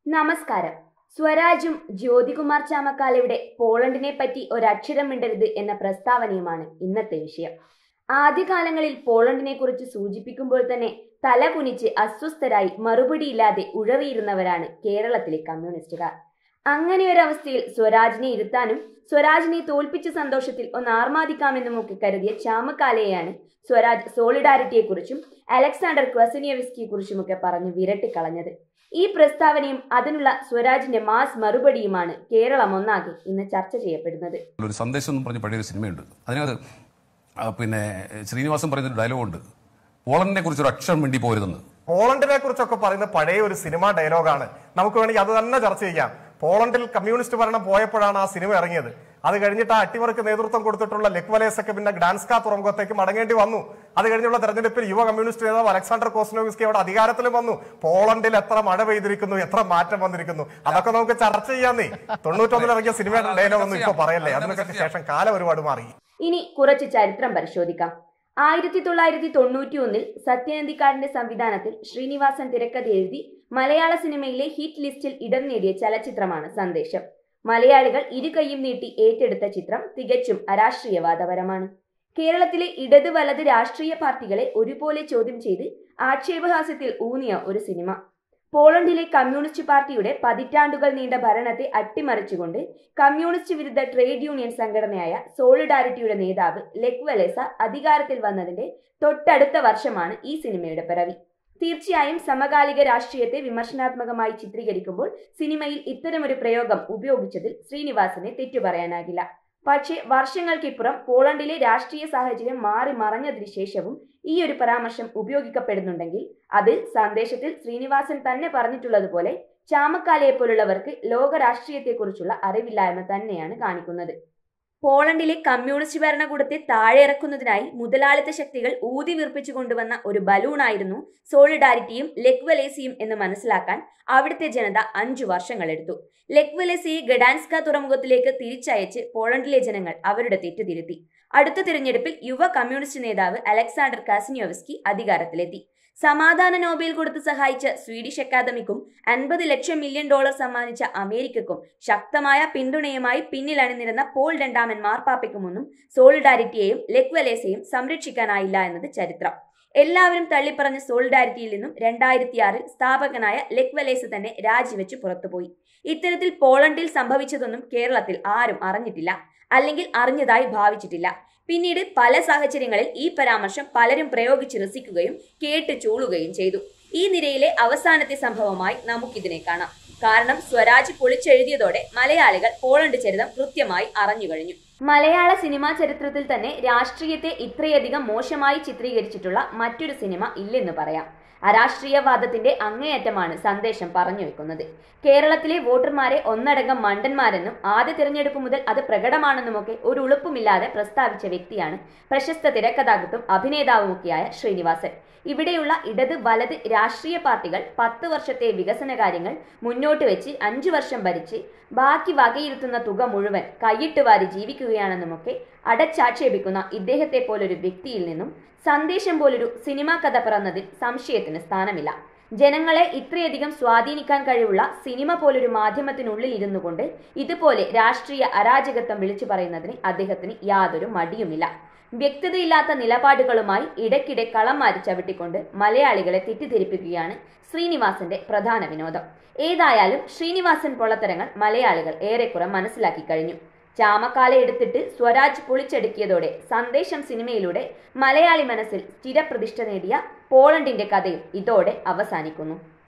നമസ്കാരം സ്വരാജും ജ്യോതികുമാർ ചാമക്കാലയുടെ പോളണ്ടിനെ പറ്റി ഒരക്ഷരം മിണ്ടരുത് എന്ന പ്രസ്താവനയുമാണ് ഇന്നത്തെ വിഷയം ആദ്യകാലങ്ങളിൽ പോളണ്ടിനെ കുറിച്ച് സൂചിപ്പിക്കുമ്പോൾ തന്നെ തല കുനിച്ച് അസ്വസ്ഥരായി മറുപടിയില്ലാതെ ഉഴറിയിരുന്നവരാണ് കേരളത്തിലെ കമ്മ്യൂണിസ്റ്റുകാർ അങ്ങനെ ഒരവസ്ഥയിൽ സ്വരാജിനെ ഇരുത്താനും സ്വരാജിനെ തോൽപ്പിച്ച സന്തോഷത്തിൽ ഒന്ന് ആർമാദിക്കാമെന്നുമൊക്കെ കരുതിയ ചാമക്കാലയെയാണ് സ്വരാജ് സോളിഡാരിറ്റിയെക്കുറിച്ചും അലക്സാണ്ടർ ക്വസനിയവിസ്കിയെക്കുറിച്ചുമൊക്കെ പറഞ്ഞ് വിരട്ടിക്കളഞ്ഞത് ഈ പ്രസ്താവനയും അതിനുള്ള സ്വരാജിന്റെ മാസ് മറുപടിയുമാണ് കേരളം ഒന്നാകെ ഇന്ന് ചർച്ച ചെയ്യപ്പെടുന്നത് ഒരു സന്ദേശം എന്ന് പറഞ്ഞ പഴയൊരു സിനിമയുണ്ട് അതിനകത്ത് ആ, പിന്നെ ശ്രീനിവാസൻ പറയുന്ന ഒരു ഡയലോഗുണ്ട് പോളണ്ടിനെ കുറിച്ച് ഒരു അക്ഷരം വേണ്ടി പോരുതെന്ന് പോളണ്ടിനെ കുറിച്ചൊക്കെ പറയുന്ന പഴയ ഒരു സിനിമ ഡയലോഗാണ് നമുക്ക് വേണമെങ്കിൽ അത് തന്നെ ചർച്ച ചെയ്യാം പോളണ്ടിൽ കമ്മ്യൂണിസ്റ്റ് ഭരണം പോയപ്പോഴാണ് ആ സിനിമ ഇറങ്ങിയത് അത് കഴിഞ്ഞിട്ട് ആ അട്ടിമറിക്ക് നേതൃത്വം കൊടുത്തിട്ടുള്ള ലെക്വലേസ് ഒക്കെ പിന്നെ ഗ്ഡാൻസ്ക തുറമുഖത്തേക്ക് മടങ്ങേണ്ടി വന്നു അത് കഴിഞ്ഞുള്ള തെരഞ്ഞെടുപ്പിൽ യുവ കമ്മ്യൂണിസ്റ്റ് നേതാവ് അലക്സാണ്ടർ കോസ്നോവിസ്കി അവിടെ അധികാരത്തിലും വന്നു പോളണ്ടിൽ എത്ര മഴ പെയ്തിരിക്കുന്നു എത്ര മാറ്റം വന്നിരിക്കുന്നു അതൊക്കെ നമുക്ക് ചർച്ച ചെയ്യാന്നേ തൊണ്ണൂറ്റൊന്നിൽ ഇറങ്ങിയ സിനിമയുടെ ഡയലോഗ് ഒന്നും ഇപ്പൊ പറയല്ലേ അതിനൊക്കെ ശേഷം കാലം ഒരുപാട് മാറി ഇനി കുറച്ച് ചരിത്രം പരിശോധിക്കാം ആയിരത്തി തൊള്ളായിരത്തി തൊണ്ണൂറ്റി ഒന്നിൽ സത്യനന്ദിക്കാടിന്റെ സംവിധാനത്തിൽ ശ്രീനിവാസൻ തിരക്കഥ എഴുതി മലയാള സിനിമയിലെ ഹിറ്റ് ലിസ്റ്റിൽ ഇടം നേടിയ ചലച്ചിത്രമാണ് സന്ദേശം മലയാളികൾ ഇരു കൈയും നീട്ടി ഏറ്റെടുത്ത ചിത്രം തികച്ചും അരാഷ്ട്രീയവാദപരമാണ് കേരളത്തിലെ ഇടത് വലത് രാഷ്ട്രീയ പാർട്ടികളെ ഒരുപോലെ ചോദ്യം ചെയ്ത് ആക്ഷേപഹാസ്യത്തിൽ ഊന്നിയ ഒരു സിനിമ പോളണ്ടിലെ കമ്മ്യൂണിസ്റ്റ് പാർട്ടിയുടെ പതിറ്റാണ്ടുകൾ നീണ്ട ഭരണത്തെ അട്ടിമറിച്ചുകൊണ്ട് കമ്മ്യൂണിസ്റ്റ് വിരുദ്ധ ട്രേഡ് യൂണിയൻ സംഘടനയായ സോളിഡാരിറ്റിയുടെ നേതാവ് ലെക് വലേസ അധികാരത്തിൽ വന്നതിന്റെ തൊട്ടടുത്ത വർഷമാണ് ഈ സിനിമയുടെ പിറവി തീർച്ചയായും സമകാലിക രാഷ്ട്രീയത്തെ വിമർശനാത്മകമായി ചിത്രീകരിക്കുമ്പോൾ സിനിമയിൽ ഇത്തരമൊരു പ്രയോഗം ഉപയോഗിച്ചതിൽ ശ്രീനിവാസനെ തെറ്റു പറയാനാകില്ല പക്ഷേ വർഷങ്ങൾക്കിപ്പുറം പോളണ്ടിലെ രാഷ്ട്രീയ സാഹചര്യം മാറി മറഞ്ഞതിനു ശേഷവും ഈ ഒരു പരാമർശം ഉപയോഗിക്കപ്പെടുന്നുണ്ടെങ്കിൽ അത് സന്ദേശത്തിൽ ശ്രീനിവാസൻ തന്നെ പറഞ്ഞിട്ടുള്ളതുപോലെ ചാമക്കാലയെ പോലുള്ളവർക്ക് ലോക രാഷ്ട്രീയത്തെക്കുറിച്ചുള്ള അറിവില്ലായ്മ തന്നെയാണ് കാണിക്കുന്നത് പോളണ്ടിലെ കമ്മ്യൂണിസ്റ്റ് ഭരണകൂടത്തെ താഴെ ഇറക്കുന്നതിനായി മുതലാളിത്ത ശക്തികൾ ഊതി വീർപ്പിച്ചു കൊണ്ടുവന്ന ഒരു ബലൂണായിരുന്നു സോളിഡാരിറ്റിയും ലെക്വലേസിയും എന്ന് മനസ്സിലാക്കാൻ അവിടുത്തെ ജനത അഞ്ചു വർഷങ്ങളെടുത്തു ലെക്വലേസിയെ ഗഡാൻസ്ക തുറമുഖത്തിലേക്ക് തിരിച്ചയച്ച് പോളണ്ടിലെ ജനങ്ങൾ അവരുടെ തെറ്റ് തിരുത്തി അടുത്ത തിരഞ്ഞെടുപ്പിൽ യുവ കമ്മ്യൂണിസ്റ്റ് നേതാവ് അലക്സാണ്ടർ കാസിനിയോവസ്കി അധികാരത്തിലെത്തി സമാധാന നോബൽ കൊടുത്ത് സഹായിച്ച സ്വീഡിഷ് അക്കാദമിക്കും അൻപത് ലക്ഷം മില്യൺ ഡോളർ സമ്മാനിച്ച അമേരിക്കക്കും ശക്തമായ പിന്തുണയുമായി പിന്നിൽ അണിനിരുന്ന പോൾ രണ്ടാമൻ മാർപ്പാപ്പയ്ക്കുമൊന്നും സോളിഡാരിറ്റിയെയും ലെക്വലേസയും സംരക്ഷിക്കാനായില്ല എന്നത് ചരിത്രം എല്ലാവരും തള്ളിപ്പറഞ്ഞ സോളിഡാരിറ്റിയിൽ നിന്നും രണ്ടായിരത്തിയാറിൽ സ്ഥാപകനായ ലെക്വലേസ് തന്നെ രാജിവെച്ച് പുറത്തുപോയി ഇത്തരത്തിൽ പോളണ്ടിൽ സംഭവിച്ചതൊന്നും കേരളത്തിൽ ആരും അറിഞ്ഞിട്ടില്ല അല്ലെങ്കിൽ അറിഞ്ഞതായി ഭാവിച്ചിട്ടില്ല പിന്നീട് പല സാഹചര്യങ്ങളിൽ ഈ പരാമർശം പലരും പ്രയോഗിച്ച് രസിക്കുകയും കേട്ട് ചൂളുകയും ചെയ്തു ഈ നിരയിലെ അവസാനത്തെ സംഭവമായി നമുക്കിതിനെ കാണാം കാരണം സ്വരാജ് പൊളിച്ചെഴുതിയതോടെ മലയാളികൾ പോളണ്ട് ചരിതം കൃത്യമായി അറിഞ്ഞു കഴിഞ്ഞു മലയാള സിനിമാ ചരിത്രത്തിൽ തന്നെ രാഷ്ട്രീയത്തെ ഇത്രയധികം മോശമായി ചിത്രീകരിച്ചിട്ടുള്ള മറ്റൊരു സിനിമ ഇല്ലെന്ന് പറയാം അരാഷ്ട്രീയവാദത്തിന്റെ അങ്ങേയറ്റമാണ് സന്ദേശം പറഞ്ഞു വെക്കുന്നത് കേരളത്തിലെ വോട്ടർമാരെ ഒന്നടങ്കം മണ്ടന്മാരെന്നും ആദ്യ തിരഞ്ഞെടുപ്പ് മുതൽ അത് പ്രകടമാണെന്നുമൊക്കെ ഒരു ഉളുപ്പുമില്ലാതെ പ്രസ്താവിച്ച വ്യക്തിയാണ് പ്രശസ്ത തിരക്കഥാകൃത്തും അഭിനേതാവുമൊക്കെയായ ശ്രീനിവാസൻ ഇവിടെയുള്ള ഇടത് വലത് രാഷ്ട്രീയ പാർട്ടികൾ പത്ത് വർഷത്തെ വികസന കാര്യങ്ങൾ മുന്നോട്ട് വെച്ച് അഞ്ചു വർഷം ഭരിച്ച് ബാക്കി വകയിരുത്തുന്ന തുക മുഴുവൻ കൈയിട്ട് വാരി ജീവിക്കുകയാണെന്നുമൊക്കെ അടച്ചാക്ഷേപിക്കുന്ന ഇദ്ദേഹത്തെ പോലൊരു വ്യക്തിയിൽ നിന്നും സന്ദേശം പോലൊരു സിനിമാ കഥ പിറന്നതിൽ സംശയത്തിന് സ്ഥാനമില്ല ജനങ്ങളെ ഇത്രയധികം സ്വാധീനിക്കാൻ കഴിവുള്ള സിനിമ പോലൊരു മാധ്യമത്തിനുള്ളിൽ ഇരുന്നു കൊണ്ട് ഇതുപോലെ രാഷ്ട്രീയ അരാജകത്വം വിളിച്ചു പറയുന്നതിന് അദ്ദേഹത്തിന് യാതൊരു മടിയുമില്ല വ്യക്തതയില്ലാത്ത നിലപാടുകളുമായി ഇടയ്ക്കിടെ കളം മാരി ചവിട്ടിക്കൊണ്ട് മലയാളികളെ തെറ്റിദ്ധരിപ്പിക്കുകയാണ് ശ്രീനിവാസന്റെ പ്രധാന വിനോദം ഏതായാലും ശ്രീനിവാസൻ പൊള്ളത്തരങ്ങൾ മലയാളികൾ ഏറെക്കുറെ മനസ്സിലാക്കി കഴിഞ്ഞു ചാമക്കാല എടുത്തിട്ട് സ്വരാജ് പൊളിച്ചടുക്കിയതോടെ സന്ദേശം സിനിമയിലൂടെ മലയാളി മനസ്സിൽ സ്ഥിരപ്രതിഷ്ഠ നേടിയ പോളണ്ടിന്റെ കഥയും ഇതോടെ അവസാനിക്കുന്നു